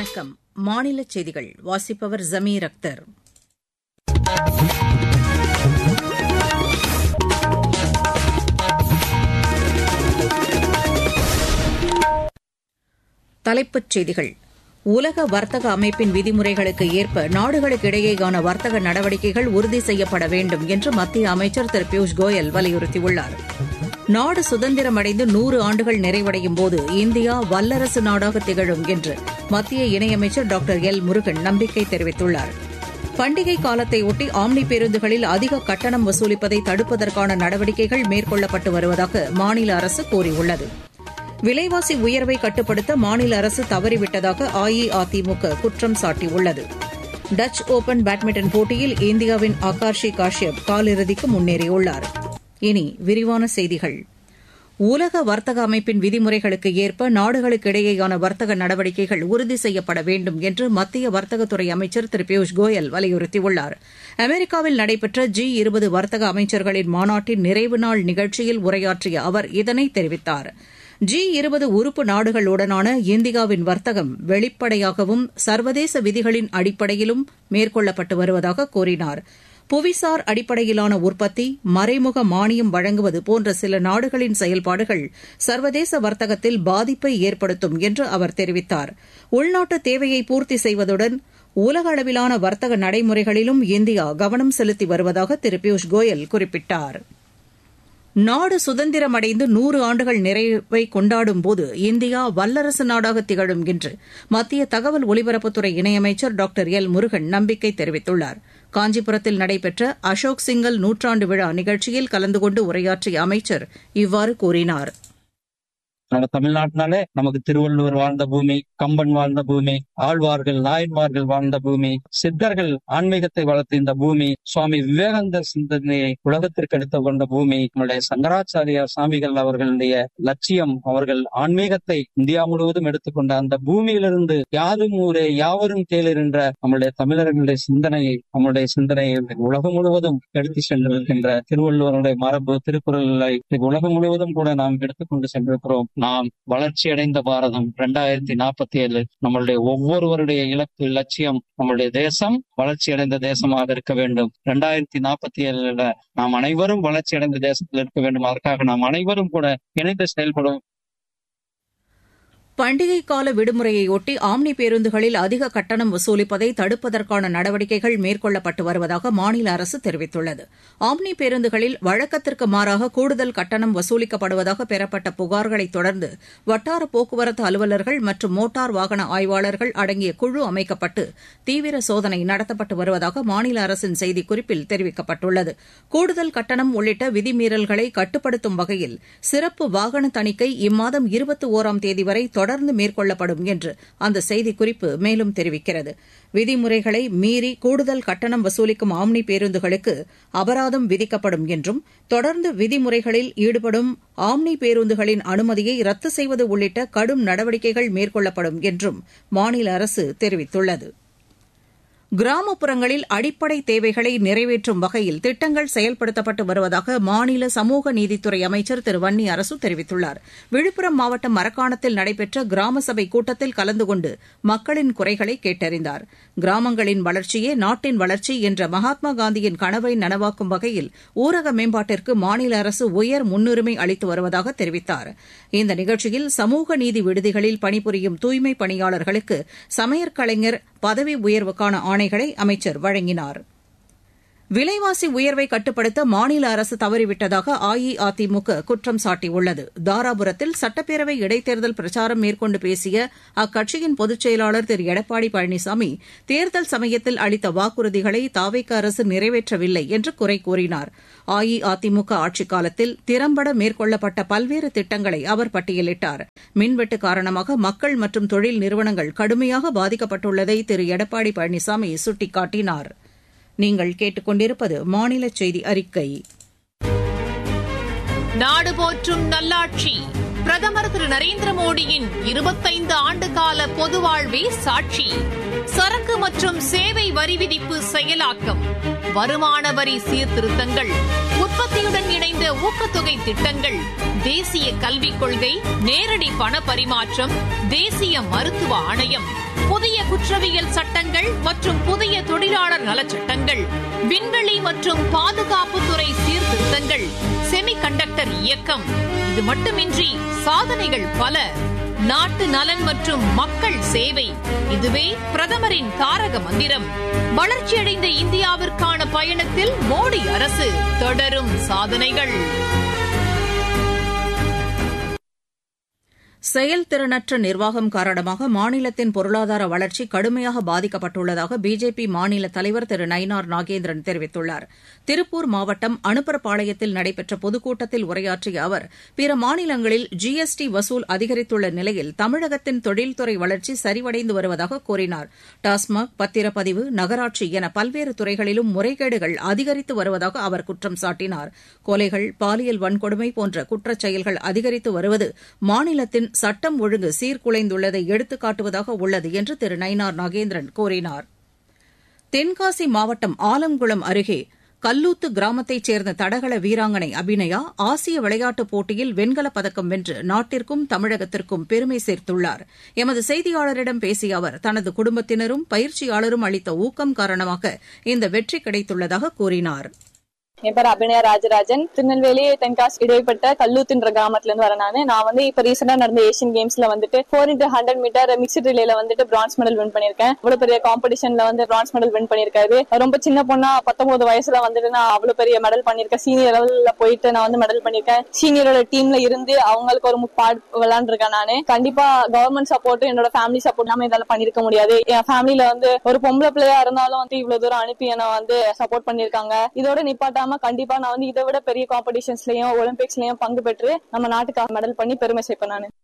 வணக்கம் மாநில செய்திகள் வாசிப்பவர் ஜமீர் அக்தர் தலைப்புச் செய்திகள் உலக வர்த்தக அமைப்பின் விதிமுறைகளுக்கு ஏற்ப நாடுகளுக்கு இடையேயான வர்த்தக நடவடிக்கைகள் உறுதி செய்யப்பட வேண்டும் என்று மத்திய அமைச்சர் திரு பியூஷ் கோயல் வலியுறுத்தியுள்ளார் நாடு சுதந்திரமடைந்து நூறு ஆண்டுகள் நிறைவடையும் போது இந்தியா வல்லரசு நாடாக திகழும் என்று மத்திய இணையமைச்சர் டாக்டர் எல் முருகன் நம்பிக்கை தெரிவித்துள்ளார் பண்டிகை காலத்தை ஒட்டி ஆம்னி பேருந்துகளில் அதிக கட்டணம் வசூலிப்பதை தடுப்பதற்கான நடவடிக்கைகள் மேற்கொள்ளப்பட்டு வருவதாக மாநில அரசு கூறியுள்ளது விலைவாசி உயர்வை கட்டுப்படுத்த மாநில அரசு தவறிவிட்டதாக அஇஅதிமுக குற்றம் சாட்டியுள்ளது டச் ஓபன் பேட்மிண்டன் போட்டியில் இந்தியாவின் ஆகாஷி காஷ்யப் காலிறுதிக்கு முன்னேறியுள்ளார் இனி விரிவான செய்திகள் உலக வர்த்தக அமைப்பின் விதிமுறைகளுக்கு ஏற்ப நாடுகளுக்கு இடையேயான வர்த்தக நடவடிக்கைகள் உறுதி செய்யப்பட வேண்டும் என்று மத்திய வர்த்தகத்துறை அமைச்சர் திரு பியூஷ் கோயல் வலியுறுத்தியுள்ளார் அமெரிக்காவில் நடைபெற்ற ஜி இருபது வர்த்தக அமைச்சர்களின் மாநாட்டின் நிறைவு நாள் நிகழ்ச்சியில் உரையாற்றிய அவர் இதனை தெரிவித்தார் ஜி இருபது உறுப்பு நாடுகளுடனான இந்தியாவின் வர்த்தகம் வெளிப்படையாகவும் சர்வதேச விதிகளின் அடிப்படையிலும் மேற்கொள்ளப்பட்டு வருவதாக கூறினார் புவிசார் அடிப்படையிலான உற்பத்தி மறைமுக மானியம் வழங்குவது போன்ற சில நாடுகளின் செயல்பாடுகள் சர்வதேச வர்த்தகத்தில் பாதிப்பை ஏற்படுத்தும் என்று அவர் தெரிவித்தார் உள்நாட்டு தேவையை பூர்த்தி செய்வதுடன் உலக அளவிலான வர்த்தக நடைமுறைகளிலும் இந்தியா கவனம் செலுத்தி வருவதாக திரு பியூஷ் கோயல் குறிப்பிட்டாா் நாடு சுதந்திரமடைந்து நூறு ஆண்டுகள் நிறைவை கொண்டாடும்போது இந்தியா வல்லரசு நாடாக திகழும் என்று மத்திய தகவல் ஒலிபரப்புத்துறை இணையமைச்சர் டாக்டர் எல் முருகன் நம்பிக்கை தெரிவித்துள்ளார் காஞ்சிபுரத்தில் நடைபெற்ற அசோக் சிங்கல் நூற்றாண்டு விழா நிகழ்ச்சியில் கலந்து கொண்டு உரையாற்றிய அமைச்சர் இவ்வாறு கூறினாா் நம்ம தமிழ்நாட்டினாலே நமக்கு திருவள்ளுவர் வாழ்ந்த பூமி கம்பன் வாழ்ந்த பூமி ஆழ்வார்கள் நாயன்மார்கள் வாழ்ந்த பூமி சித்தர்கள் ஆன்மீகத்தை வளர்த்த இந்த பூமி சுவாமி விவேகானந்தர் சிந்தனையை உலகத்திற்கு எடுத்து கொண்ட பூமி நம்முடைய சங்கராச்சாரியா சுவாமிகள் அவர்களுடைய லட்சியம் அவர்கள் ஆன்மீகத்தை இந்தியா முழுவதும் எடுத்துக்கொண்ட அந்த பூமியிலிருந்து யாரும் ஊரே யாவரும் கேளர் என்ற நம்முடைய தமிழர்களுடைய சிந்தனையை நம்முடைய சிந்தனையை உலகம் முழுவதும் எடுத்து சென்றிருக்கின்ற திருவள்ளுவருடைய மரபு திருக்குறளை உலகம் முழுவதும் கூட நாம் எடுத்துக்கொண்டு சென்றிருக்கிறோம் நாம் வளர்ச்சியடைந்த பாரதம் இரண்டாயிரத்தி நாற்பத்தி ஏழு நம்மளுடைய ஒவ்வொருவருடைய இலக்கு லட்சியம் நம்மளுடைய தேசம் வளர்ச்சியடைந்த தேசமாக இருக்க வேண்டும் இரண்டாயிரத்தி நாற்பத்தி ஏழுல நாம் அனைவரும் வளர்ச்சியடைந்த தேசத்தில் இருக்க வேண்டும் அதற்காக நாம் அனைவரும் கூட இணைந்து செயல்படும் பண்டிகை கால விடுமுறையொட்டி ஆம்னி பேருந்துகளில் அதிக கட்டணம் வசூலிப்பதை தடுப்பதற்கான நடவடிக்கைகள் மேற்கொள்ளப்பட்டு வருவதாக மாநில அரசு தெரிவித்துள்ளது ஆம்னி பேருந்துகளில் வழக்கத்திற்கு மாறாக கூடுதல் கட்டணம் வசூலிக்கப்படுவதாக பெறப்பட்ட புகார்களைத் தொடர்ந்து வட்டார போக்குவரத்து அலுவலர்கள் மற்றும் மோட்டார் வாகன ஆய்வாளர்கள் அடங்கிய குழு அமைக்கப்பட்டு தீவிர சோதனை நடத்தப்பட்டு வருவதாக மாநில அரசின் செய்திக்குறிப்பில் தெரிவிக்கப்பட்டுள்ளது கூடுதல் கட்டணம் உள்ளிட்ட விதிமீறல்களை கட்டுப்படுத்தும் வகையில் சிறப்பு வாகன தணிக்கை இம்மாதம் இருபத்தி ஒராம் தேதி வரை தொடர்ந்து மேற்கொள்ளப்படும் என்று அந்த செய்திக்குறிப்பு மேலும் தெரிவிக்கிறது விதிமுறைகளை மீறி கூடுதல் கட்டணம் வசூலிக்கும் ஆம்னி பேருந்துகளுக்கு அபராதம் விதிக்கப்படும் என்றும் தொடர்ந்து விதிமுறைகளில் ஈடுபடும் ஆம்னி பேருந்துகளின் அனுமதியை ரத்து செய்வது உள்ளிட்ட கடும் நடவடிக்கைகள் மேற்கொள்ளப்படும் என்றும் மாநில அரசு தெரிவித்துள்ளது கிராமப்புறங்களில் அடிப்படை தேவைகளை நிறைவேற்றும் வகையில் திட்டங்கள் செயல்படுத்தப்பட்டு வருவதாக மாநில சமூக நீதித்துறை அமைச்சர் திரு வன்னி அரசு தெரிவித்துள்ளார் விழுப்புரம் மாவட்டம் மரக்காணத்தில் நடைபெற்ற கிராம சபை கூட்டத்தில் கலந்து கொண்டு மக்களின் குறைகளை கேட்டறிந்தார் கிராமங்களின் வளர்ச்சியே நாட்டின் வளர்ச்சி என்ற மகாத்மா காந்தியின் கனவை நனவாக்கும் வகையில் ஊரக மேம்பாட்டிற்கு மாநில அரசு உயர் முன்னுரிமை அளித்து வருவதாக தெரிவித்தார் இந்த நிகழ்ச்சியில் சமூக நீதி விடுதிகளில் பணிபுரியும் தூய்மை பணியாளர்களுக்கு சமையற்கலைஞர் பதவி உயர்வுக்கான ஆணைகளை அமைச்சர் வழங்கினார் விலைவாசி உயர்வை கட்டுப்படுத்த மாநில அரசு தவறிவிட்டதாக அஇஅதிமுக குற்றம் சாட்டியுள்ளது தாராபுரத்தில் சட்டப்பேரவை இடைத்தேர்தல் பிரச்சாரம் மேற்கொண்டு பேசிய அக்கட்சியின் பொதுச் செயலாளர் திரு எடப்பாடி பழனிசாமி தேர்தல் சமயத்தில் அளித்த வாக்குறுதிகளை தாவேக்க அரசு நிறைவேற்றவில்லை என்று குறை கூறினார் அஇஅதிமுக ஆட்சிக் காலத்தில் திறம்பட மேற்கொள்ளப்பட்ட பல்வேறு திட்டங்களை அவர் பட்டியலிட்டார் மின்வெட்டு காரணமாக மக்கள் மற்றும் தொழில் நிறுவனங்கள் கடுமையாக பாதிக்கப்பட்டுள்ளதை திரு எடப்பாடி பழனிசாமி சுட்டிக்காட்டினாா் நீங்கள் கேட்டுக்கொண்டிருப்பது மாநில செய்தி அறிக்கை நாடு போற்றும் நல்லாட்சி பிரதமர் திரு நரேந்திர மோடியின் இருபத்தைந்து ஆண்டு கால பொது வாழ்வே சாட்சி சரக்கு மற்றும் சேவை வரி விதிப்பு செயலாக்கம் வருமான வரி சீர்திருத்தங்கள் உற்பத்தியுடன் இணைந்த ஊக்கத்தொகை திட்டங்கள் தேசிய கல்விக் கொள்கை நேரடி பண பரிமாற்றம் தேசிய மருத்துவ ஆணையம் புதிய குற்றவியல் சட்டங்கள் மற்றும் புதிய தொழிலாளர் நலச்சட்டங்கள் விண்வெளி மற்றும் பாதுகாப்புத்துறை சீர்திருத்தங்கள் செமிகண்டக்டர் இயக்கம் இது மட்டுமின்றி சாதனைகள் பல நாட்டு நலன் மற்றும் மக்கள் சேவை இதுவே பிரதமரின் தாரக மந்திரம் வளர்ச்சியடைந்த இந்தியாவிற்கான பயணத்தில் மோடி அரசு தொடரும் சாதனைகள் செயல்திறனற்ற நிர்வாகம் காரணமாக மாநிலத்தின் பொருளாதார வளர்ச்சி கடுமையாக பாதிக்கப்பட்டுள்ளதாக பிஜேபி மாநில தலைவர் திரு நயினார் நாகேந்திரன் தெரிவித்துள்ளார் திருப்பூர் மாவட்டம் அனுப்பரபாளையத்தில் நடைபெற்ற பொதுக்கூட்டத்தில் உரையாற்றிய அவர் பிற மாநிலங்களில் ஜிஎஸ்டி வசூல் அதிகரித்துள்ள நிலையில் தமிழகத்தின் தொழில்துறை வளர்ச்சி சரிவடைந்து வருவதாக கூறினார் டாஸ்மாக் பத்திரப்பதிவு நகராட்சி என பல்வேறு துறைகளிலும் முறைகேடுகள் அதிகரித்து வருவதாக அவர் குற்றம் சாட்டினார் கொலைகள் பாலியல் வன்கொடுமை போன்ற குற்றச் செயல்கள் அதிகரித்து வருவது மாநிலத்தின் சட்டம் ஒழுங்கு சீர்குலைந்துள்ளதை எடுத்துக்காட்டுவதாக உள்ளது என்று திரு நயினார் நாகேந்திரன் கூறினார் தென்காசி மாவட்டம் ஆலங்குளம் அருகே கல்லூத்து கிராமத்தைச் சேர்ந்த தடகள வீராங்கனை அபிநயா ஆசிய விளையாட்டுப் போட்டியில் வெண்கலப் பதக்கம் வென்று நாட்டிற்கும் தமிழகத்திற்கும் பெருமை சேர்த்துள்ளார் எமது செய்தியாளரிடம் பேசிய அவர் தனது குடும்பத்தினரும் பயிற்சியாளரும் அளித்த ஊக்கம் காரணமாக இந்த வெற்றி கிடைத்துள்ளதாக கூறினார் என் பேர் அபிநயா ராஜராஜன் திருநெல்வேலி தென்காசி இடைப்பட்ட கல்லூத்துன்ற கிராமத்துல இருந்து வரேன் நானு நான் வந்து இப்ப ரீசெண்டா நடந்த ஏசியன் கேம்ஸ்ல வந்துட்டு four into hundred metre mixed ரிலேல வந்துட்டு பிரான்ஸ் மெடல் வின் பண்ணிருக்கேன் அவ்வளவு பெரிய காம்படிஷன்ல வந்து பிரான்ஸ் மெடல் வின் பண்ணிருக்காரு ரொம்ப சின்ன பொண்ணா பத்தொன்பது வயசுல வந்துட்டு நான் அவ்வளவு பெரிய மெடல் பண்ணிருக்கேன் சீனியர் லெவல்ல போயிட்டு நான் வந்து மெடல் பண்ணிருக்கேன் சீனியரோட டீம்ல இருந்து அவங்களுக்கு ஒரு பாட் விளையாண்டுருக்கேன் நானு கண்டிப்பா கவர்மெண்ட் சப்போர்ட் என்னோட ஃபேமிலி சப்போர்ட் இல்லாம இதால பண்ணிருக்க முடியாது என் ஃபேமிலில வந்து ஒரு பொம்பளை பிள்ளையா இருந்தாலும் வந்து இவ்வளவு தூரம் அனுப்பி என்ன வந்து சப்போர்ட் பண்ணிருக்காங்க இதோட நிப்பாட்டாம கண்டிப்பா நான் வந்து இதை விட பெரிய காம்படிஷன்ஸ்லயும் ஒலிம்பிக்ஸ்லயும் பங்கு பெற்று நம்ம நாட்டுக்காக மெடல் பண்ணி பெருமை சேர்ப்பேன் நானு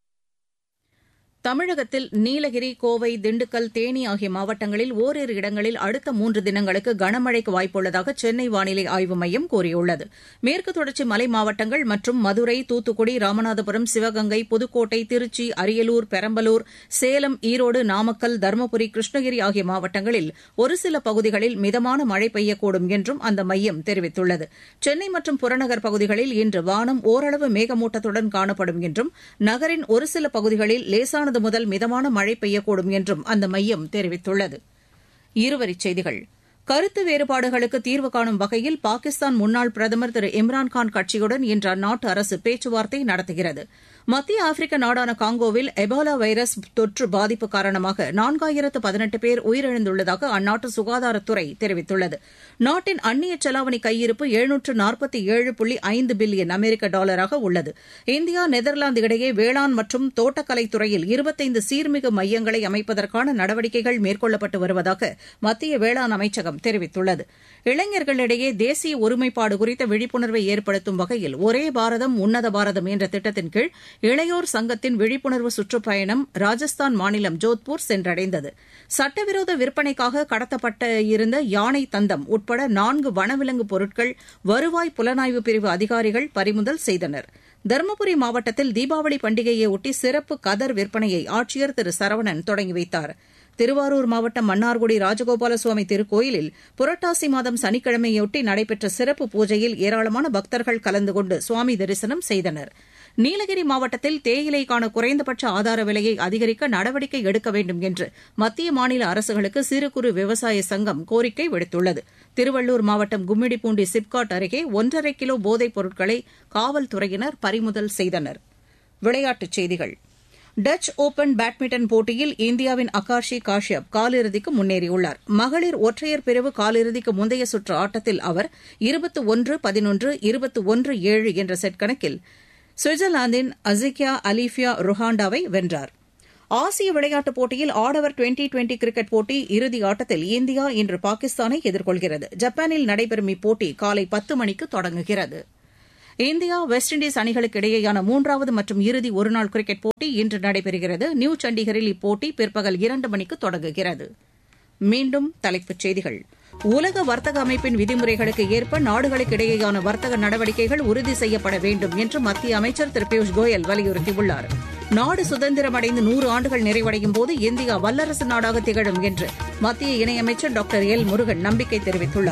தமிழகத்தில் நீலகிரி கோவை திண்டுக்கல் தேனி ஆகிய மாவட்டங்களில் ஓரிரு இடங்களில் அடுத்த மூன்று தினங்களுக்கு கனமழைக்கு வாய்ப்புள்ளதாக சென்னை வானிலை ஆய்வு மையம் கூறியுள்ளது மேற்கு தொடர்ச்சி மலை மாவட்டங்கள் மற்றும் மதுரை தூத்துக்குடி ராமநாதபுரம் சிவகங்கை புதுக்கோட்டை திருச்சி அரியலூர் பெரம்பலூர் சேலம் ஈரோடு நாமக்கல் தருமபுரி கிருஷ்ணகிரி ஆகிய மாவட்டங்களில் ஒரு சில பகுதிகளில் மிதமான மழை பெய்யக்கூடும் என்றும் அந்த மையம் தெரிவித்துள்ளது சென்னை மற்றும் புறநகர் பகுதிகளில் இன்று வானம் ஓரளவு மேகமூட்டத்துடன் காணப்படும் என்றும் நகரின் ஒரு சில பகுதிகளில் லேசானது முதல் மிதமான மழை பெய்யக்கூடும் என்றும் அந்த மையம் தெரிவித்துள்ளது இருவரிச் செய்திகள் கருத்து வேறுபாடுகளுக்கு தீர்வு காணும் வகையில் பாகிஸ்தான் முன்னாள் பிரதமர் திரு இம்ரான்கான் கட்சியுடன் இன்று அந்நாட்டு அரசு பேச்சுவார்த்தை நடத்துகிறது மத்திய ஆப்பிரிக்க நாடான காங்கோவில் எபோலா வைரஸ் தொற்று பாதிப்பு காரணமாக நான்காயிரத்து பதினெட்டு பேர் உயிரிழந்துள்ளதாக அந்நாட்டு சுகாதாரத்துறை தெரிவித்துள்ளது நாட்டின் அந்நிய செலாவணி கையிருப்பு எழுநூற்று நாற்பத்தி ஏழு புள்ளி ஐந்து பில்லியன் அமெரிக்க டாலராக உள்ளது இந்தியா நெதர்லாந்து இடையே வேளாண் மற்றும் தோட்டக்கலை துறையில் இருபத்தைந்து சீர்மிகு மையங்களை அமைப்பதற்கான நடவடிக்கைகள் மேற்கொள்ளப்பட்டு வருவதாக மத்திய வேளாண் அமைச்சகம் தெரிவித்துள்ளது இளைஞர்களிடையே தேசிய ஒருமைப்பாடு குறித்த விழிப்புணர்வை ஏற்படுத்தும் வகையில் ஒரே பாரதம் உன்னத பாரதம் என்ற திட்டத்தின் கீழ் இளையோர் சங்கத்தின் விழிப்புணர்வு சுற்றுப்பயணம் ராஜஸ்தான் மாநிலம் ஜோத்பூர் சென்றடைந்தது சட்டவிரோத விற்பனைக்காக கடத்தப்பட்ட இருந்த யானை தந்தம் உட்பட நான்கு வனவிலங்கு பொருட்கள் வருவாய் புலனாய்வு பிரிவு அதிகாரிகள் பறிமுதல் செய்தனர் தருமபுரி மாவட்டத்தில் தீபாவளி பண்டிகையையொட்டி சிறப்பு கதர் விற்பனையை ஆட்சியர் திரு சரவணன் தொடங்கி வைத்தார் திருவாரூர் மாவட்டம் மன்னார்குடி ராஜகோபால சுவாமி திருக்கோயிலில் புரட்டாசி மாதம் சனிக்கிழமையொட்டி நடைபெற்ற சிறப்பு பூஜையில் ஏராளமான பக்தர்கள் கலந்து கொண்டு சுவாமி தரிசனம் செய்தனர் நீலகிரி மாவட்டத்தில் தேயிலைக்கான குறைந்தபட்ச ஆதார விலையை அதிகரிக்க நடவடிக்கை எடுக்க வேண்டும் என்று மத்திய மாநில அரசுகளுக்கு சிறு குறு விவசாய சங்கம் கோரிக்கை விடுத்துள்ளது திருவள்ளூர் மாவட்டம் கும்மிடிப்பூண்டி சிப்காட் அருகே ஒன்றரை கிலோ போதைப் பொருட்களை காவல்துறையினர் பறிமுதல் செய்தனர் விளையாட்டுச் செய்திகள் டச் ஓபன் பேட்மிண்டன் போட்டியில் இந்தியாவின் அகாஷி காஷ்யப் காலிறுதிக்கு முன்னேறியுள்ளார் மகளிர் ஒற்றையர் பிரிவு காலிறுதிக்கு முந்தைய சுற்று ஆட்டத்தில் அவர் இருபத்து ஒன்று பதினொன்று இருபத்து ஒன்று ஏழு என்ற செட் கணக்கில் சுவிட்சர்லாந்தின் அசிக்யா அலிஃபியா ருஹாண்டாவை வென்றார் ஆசிய விளையாட்டுப் போட்டியில் ஆடவர் டுவெண்டி டுவெண்டி கிரிக்கெட் போட்டி இறுதி ஆட்டத்தில் இந்தியா இன்று பாகிஸ்தானை எதிர்கொள்கிறது ஜப்பானில் நடைபெறும் இப்போட்டி காலை பத்து மணிக்கு தொடங்குகிறது இந்தியா வெஸ்ட் இண்டீஸ் அணிகளுக்கு இடையேயான மூன்றாவது மற்றும் இறுதி ஒருநாள் கிரிக்கெட் போட்டி இன்று நடைபெறுகிறது நியூ சண்டிகரில் இப்போட்டி பிற்பகல் இரண்டு மணிக்கு தொடங்குகிறது மீண்டும் தலைப்புச் செய்திகள் உலக வர்த்தக அமைப்பின் விதிமுறைகளுக்கு ஏற்ப நாடுகளுக்கு இடையேயான வர்த்தக நடவடிக்கைகள் உறுதி செய்யப்பட வேண்டும் என்று மத்திய அமைச்சர் திரு பியூஷ் கோயல் வலியுறுத்தியுள்ளார் நாடு சுதந்திரமடைந்து நூறு ஆண்டுகள் நிறைவடையும் போது இந்தியா வல்லரசு நாடாக திகழும் என்று மத்திய இணையமைச்சர் டாக்டர் எல் முருகன் நம்பிக்கை தெரிவித்துள்ளார்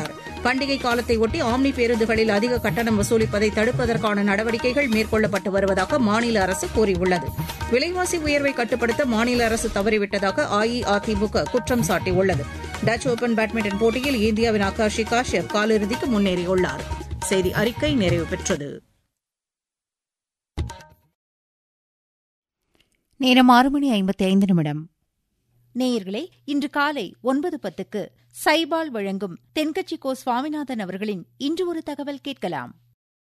பண்டிகை காலத்தை ஒட்டி ஆம்னி பேருந்துகளில் அதிக கட்டணம் வசூலிப்பதை தடுப்பதற்கான நடவடிக்கைகள் மேற்கொள்ளப்பட்டு வருவதாக மாநில அரசு கூறியுள்ளது விலைவாசி உயர்வை கட்டுப்படுத்த மாநில அரசு தவறிவிட்டதாக அஇஅதிமுக குற்றம் சாட்டியுள்ளது டச் ஓபன் பேட்மிண்டன் போட்டியில் இந்தியாவின் ஆகாஷி காஷ்யப் காலிறுதிக்கு முன்னேறியுள்ளார் செய்தி அறிக்கை நிறைவு பெற்றது நேரம் ஆறு மணி ஐம்பத்தி ஐந்து நிமிடம் நேயர்களே இன்று காலை ஒன்பது பத்துக்கு சைபால் வழங்கும் தென்கட்சி கோ சுவாமிநாதன் அவர்களின் இன்று ஒரு தகவல் கேட்கலாம்